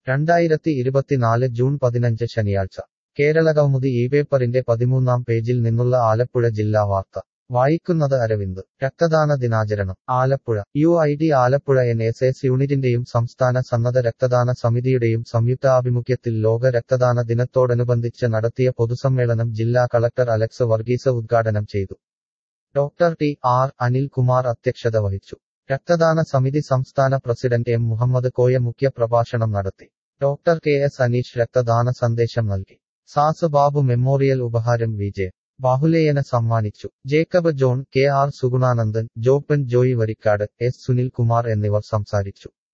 രണ്ടായിരത്തി ഇരുപത്തിനാല് ജൂൺ പതിനഞ്ച് ശനിയാഴ്ച കേരളകൗമുദി ഈ പേപ്പറിന്റെ പതിമൂന്നാം പേജിൽ നിന്നുള്ള ആലപ്പുഴ ജില്ലാ വാർത്ത വായിക്കുന്നത് അരവിന്ദ് രക്തദാന ദിനാചരണം Alappuzha U I D Alappuzha N S S യൂണിറ്റിന്റെയും സംസ്ഥാന സന്നദ്ധ രക്തദാന സമിതിയുടെയും സംയുക്താഭിമുഖ്യത്തിൽ ലോക രക്തദാന ദിനത്തോടനുബന്ധിച്ച് നടത്തിയ പൊതുസമ്മേളനം ജില്ലാ കളക്ടർ അലക്സ് വർഗീസ് ഉദ്ഘാടനം ചെയ്തു ഡോക്ടർ ടി ആർ അനിൽകുമാർ അധ്യക്ഷത വഹിച്ചു രക്തദാന സമിതി സംസ്ഥാന പ്രസിഡന്റ് എം മുഹമ്മദ് കോയ മുഖ്യ പ്രഭാഷണം നടത്തി ഡോക്ടർ കെ എസ് അനീഷ് രക്തദാന സന്ദേശം നൽകി സാസ് ബാബു മെമ്മോറിയൽ ഉപഹാരം വിജയ് ബാഹുലേയന് സമ്മാനിച്ചു Jacob John K R Sugunanandan Joppan Joy Varikkad S Sunil Kumar എന്നിവർ സംസാരിച്ചു